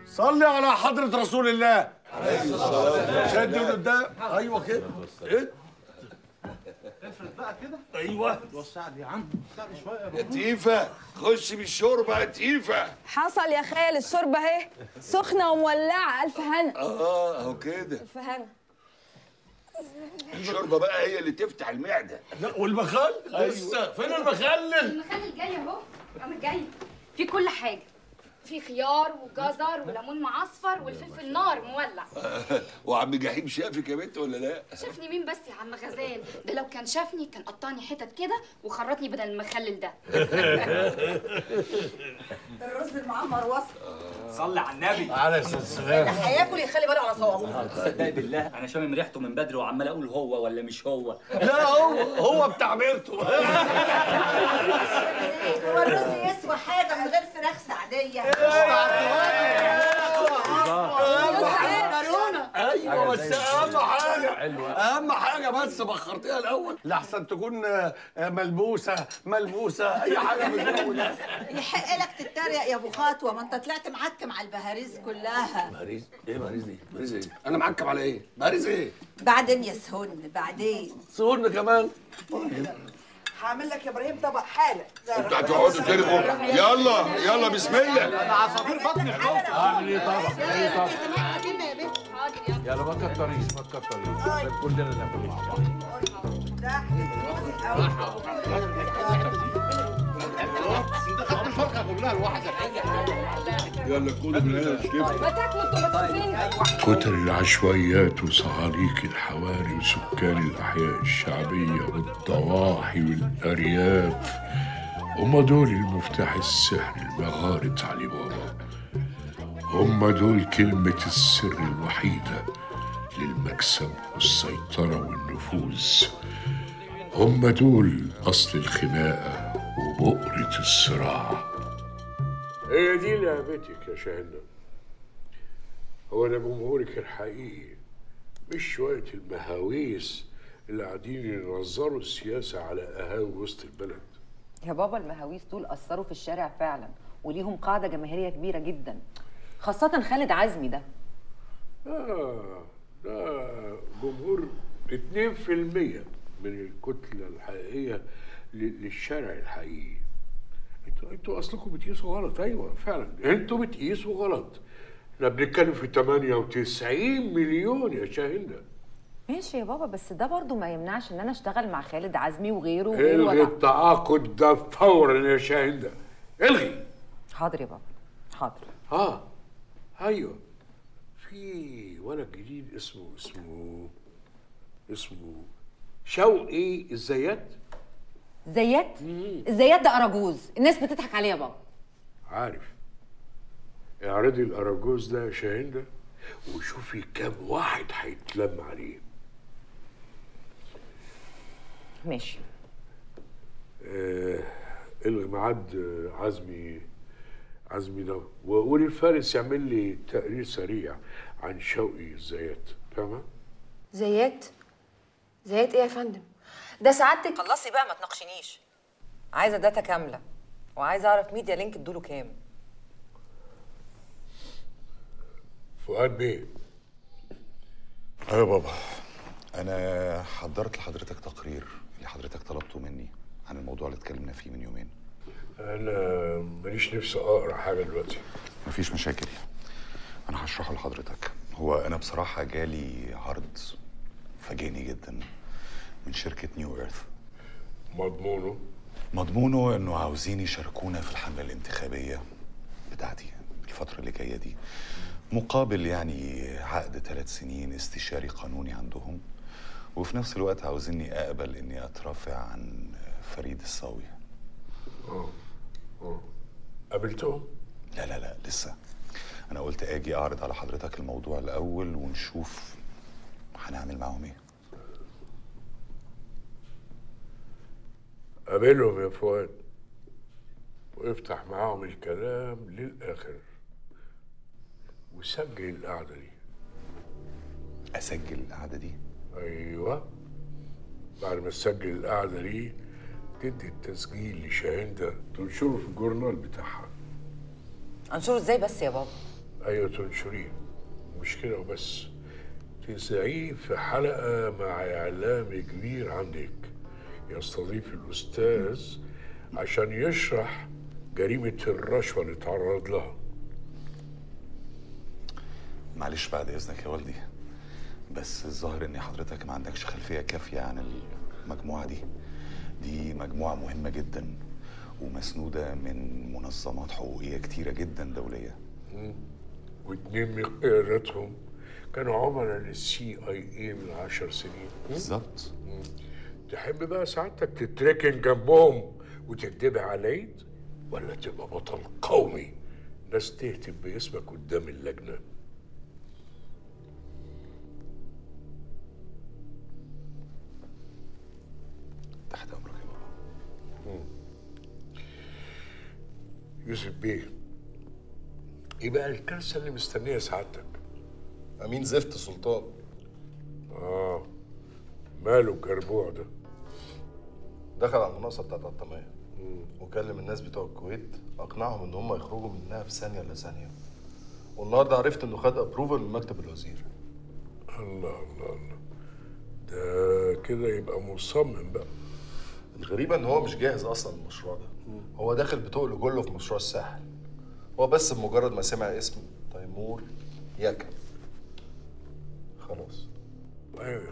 صلي على حضرة رسول الله شد من قدام ايوه كده ايه افرد بقى كده ايوه وسع يا عم وسع لي شويه يا تيفا خش بالشوربه يا تيفا حصل يا خال الشوربه اهي سخنه ومولعه الف هنا اه اهو كده الف هنا الشوربه بقى هي اللي تفتح المعده لا والمخلل لسه فين المخلل المخلل جاي اهو قامت جاي في كل حاجه في خيار وجزر وليمون معصفر والفلفل نار مولع وعم جحيم شافك يا بنت ولا لا شافني مين بس يا عم غزال ده لو كان شافني كان قطعني حتت كده وخرطني بدل المخلل ده الرز المعمر وصل صلي على النبي على السلام هياكل يخلي باله على صوابه تصدق بالله انا شامم ريحته من بدري وعمال اقول هو ولا مش هو لا هو هو بتاع بيرته هو الرز يسوى حاجه من غير فراخ سعديه مكرونه ايوه بس اهم حاجه اهم حاجه بس بخرتيها الاول لحسن تكون آه، ملبوسه ملبوسه اي حاجه من دول يحق لك تتريق يا ابو خطوه ما انت طلعت معكم على البهاريز كلها باريس ايه باريس دي باريس ايه انا معكب على ايه باريس ايه بعدين يا سهن بعدين صورنا كمان هعمل لك يا ابراهيم طبق حالا انتوا هتقعدوا ترغوا يلا يلا بسم الله ده عصافير بطني حكايه اعمل ايه طبعا ايه طبعا يا بنت حاضر يا يلا ما تكتريش ما تكتريش عشان كلنا ناكل مع بعض انت خدت الفرخه كلها لوحدك يلا كلوا من هنا الشيف ما تاكلوا انتوا مكسوفين كتر العشوائيات وصعاليك الحواري وسكان الأحياء الشعبية والضواحي والأرياف هم دول المفتاح السحر المغارة علي بابا هم دول كلمة السر الوحيدة للمكسب والسيطرة والنفوذ هم دول أصل الخناقة وبؤرة الصراع هي دي لعبتك يا شاهنة هو ده جمهورك الحقيقي مش شوية المهاويس اللي قاعدين ينظروا السياسة على قهاوي وسط البلد يا بابا المهاويس دول أثروا في الشارع فعلا وليهم قاعدة جماهيرية كبيرة جدا خاصة خالد عزمي ده آه ده جمهور 2% من الكتلة الحقيقية ل- للشارع الحقيقي انتوا انتوا اصلكم بتقيسوا غلط ايوه فعلا انتوا بتقيسوا غلط احنا بنتكلم في 98 مليون يا شاهندة ماشي يا بابا بس ده برضو ما يمنعش ان انا اشتغل مع خالد عزمي وغيره الغي وغيره التعاقد ده فورا يا شاهندة الغي حاضر يا بابا حاضر اه ايوه في ولد جديد اسمه اسمه اسمه شوقي الزيات زيات الزيات ده اراجوز الناس بتضحك عليه يا بابا عارف اعرضي الاراجوز ده يا شاهندة وشوفي كام واحد هيتلم عليه ماشي آه الغي ميعاد آه، عزمي عزمي ده وقولي الفارس يعمل لي تقرير سريع عن شوقي الزيات فاهمه؟ زيات زيات ايه يا فندم ده سعادتك خلصي بقى ما تناقشنيش عايزه داتا كامله وعايزه اعرف ميديا لينك ادوله كام فؤاد بيه ايوه بابا انا حضرت لحضرتك تقرير اللي حضرتك طلبته مني عن الموضوع اللي اتكلمنا فيه من يومين انا ماليش نفسي اقرا حاجه دلوقتي مفيش مشاكل انا هشرحه لحضرتك هو انا بصراحه جالي عرض فاجئني جدا من شركه نيو ايرث مضمونه مضمونه انه عاوزين يشاركونا في الحمله الانتخابيه بتاعتي الفتره اللي جايه دي مقابل يعني عقد ثلاث سنين استشاري قانوني عندهم وفي نفس الوقت عاوزيني اقبل اني اترافع عن فريد الصاوي اه اه قابلتهم لا لا لا لسه انا قلت اجي اعرض على حضرتك الموضوع الاول ونشوف هنعمل معاهم ايه قابلهم يا فؤاد وافتح معاهم الكلام للاخر وسجل القعده دي اسجل القعده دي ايوه بعد ما تسجل القعده دي تدي التسجيل لشاهندة تنشره في الجورنال بتاعها انشره ازاي بس يا بابا ايوه تنشريه مش كده وبس تذاعيه في حلقه مع اعلامي كبير عندك يستضيف الاستاذ عشان يشرح جريمه الرشوه اللي تعرض لها معلش بعد اذنك يا والدي بس الظاهر ان حضرتك ما عندكش خلفيه كافيه عن المجموعه دي دي مجموعه مهمه جدا ومسنوده من منظمات حقوقيه كتيره جدا دوليه واتنين من قياداتهم كانوا عملاء للسي اي اي من عشر سنين بالظبط تحب بقى سعادتك تتركن جنبهم وتتبع على العيد ولا تبقى بطل قومي ناس تهتف باسمك قدام اللجنه تحت امرك يا بابا يوسف بيه ايه بقى الكارثه اللي مستنيه سعادتك امين زفت سلطان اه ماله الجربوع ده دخل على المناقصه بتاعت الطميه وكلم الناس بتوع الكويت اقنعهم ان هم يخرجوا منها في ثانيه الا ثانيه والنهارده عرفت انه خد ابروفل من مكتب الوزير الله الله الله ده كده يبقى مصمم بقى الغريبه ان هو مش جاهز اصلا للمشروع ده هو داخل بتقل كله في مشروع الساحل هو بس بمجرد ما سمع اسم تيمور يكن خلاص ايوه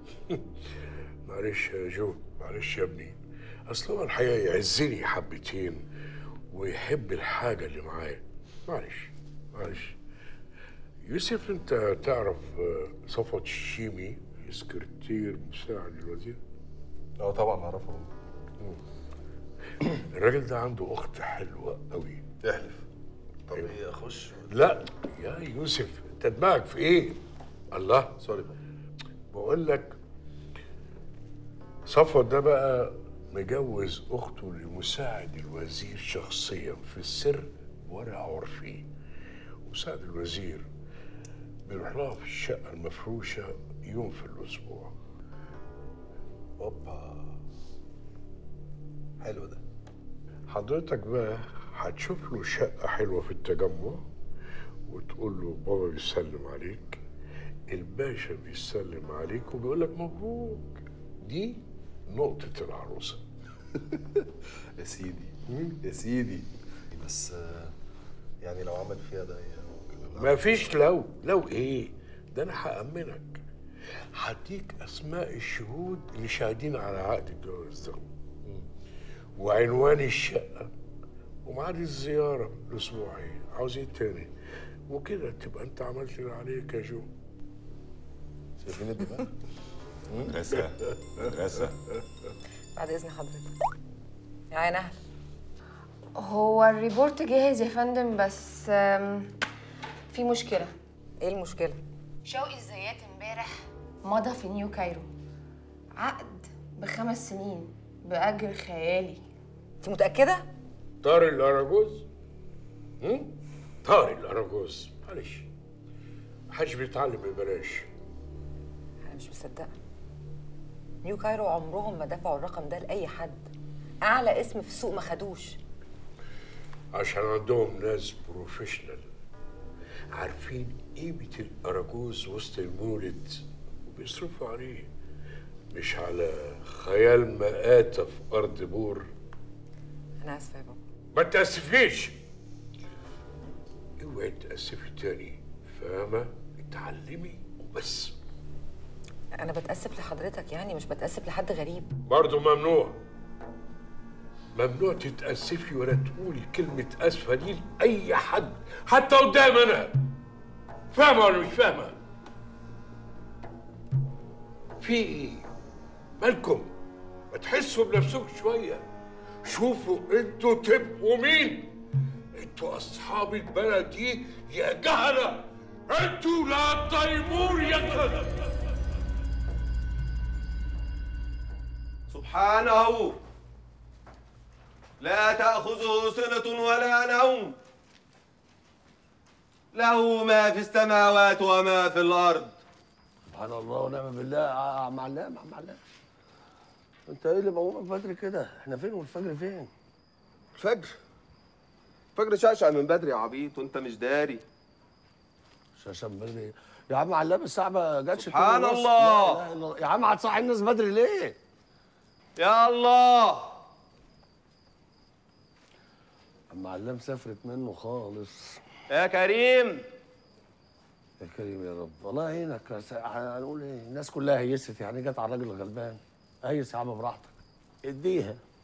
معلش يا جو معلش يا ابني اصل هو الحقيقه يعزني حبتين ويحب الحاجه اللي معايا معلش معلش يوسف انت تعرف آه، صفوت الشيمي سكرتير مساعد الوزير اه طبعا اعرفه الراجل ده عنده اخت حلوه قوي تحلف طب ايه اخش لا يا يوسف انت دماغك في ايه الله سوري بابا بقول لك صفوت ده بقى مجوز اخته لمساعد الوزير شخصيا في السر ورق عرفي مساعد الوزير بيروح لها في الشقه المفروشه يوم في الاسبوع اوبا حلو ده حضرتك بقى هتشوف له شقه حلوه في التجمع وتقول له بابا بيسلم عليك الباشا بيسلم عليك وبيقول لك مبروك دي نقطة العروسة يا سيدي يا سيدي بس آه، يعني لو عمل فيها ده يا- ما فيش لو لو ايه ده انا هأمنك هديك اسماء الشهود اللي شاهدين على عقد الجواز ده وعنوان الشقة وميعاد الزيارة الأسبوعية عاوز ايه تاني وكده تبقى انت عملت اللي عليك يا جو شايفين الدماغ مدرسة مدرسة بعد اذن حضرتك يا نهل هو الريبورت جاهز يا فندم بس آم، في مشكلة ايه المشكله شوقي الزيات امبارح مضى في نيو كايرو عقد بخمس سنين بأجر خيالي انت متاكده طارق الأراجوز هم؟ طارق الأراجوز معلش محدش بيتعلم ببلاش انا مش مصدقه نيو كايرو عمرهم ما دفعوا الرقم ده لاي حد اعلى اسم في السوق ما خدوش عشان عندهم ناس بروفيشنال عارفين قيمة الأراجوز وسط المولد وبيصرفوا عليه مش على خيال مآتة في أرض بور انا اسفه يا بابا ما تأسفيش اوعي تأسفي تاني فاهمة؟ اتعلمي وبس انا بتاسف لحضرتك يعني مش بتاسف لحد غريب برضه ممنوع ممنوع تتأسفي ولا تقولي كلمة أسفة دي لأي حد حتى قدام أنا فاهمة ولا مش فاهمة؟ في إيه؟ مالكم؟ ما تحسوا بنفسكم شوية شوفوا انتوا تبقوا مين؟ انتوا أصحاب البلد دي يا جهلة انتوا لا تيمور يا كذا سبحانه لا تأخذه سنة ولا نوم له ما في السماوات وما في الأرض سبحان الله ونعم بالله يا عم علام عم علام انت ايه اللي مقومك بدري كده؟ احنا فين والفجر فين؟ الفجر الفجر شعشع من بدري يا عبيط وانت مش داري عشان بدري يا عم علام الساعه ما جاتش سبحان اتنين ونص. الله. لا إله إلا الله. يا عم هتصحي الناس بدري ليه؟ يا الله اما علام سافرت منه خالص يا كريم يا كريم يا رب الله يعينك بس هنقول ايه الناس كلها هيست يعني جت على الراجل الغلبان هيس يا عم براحتك اديها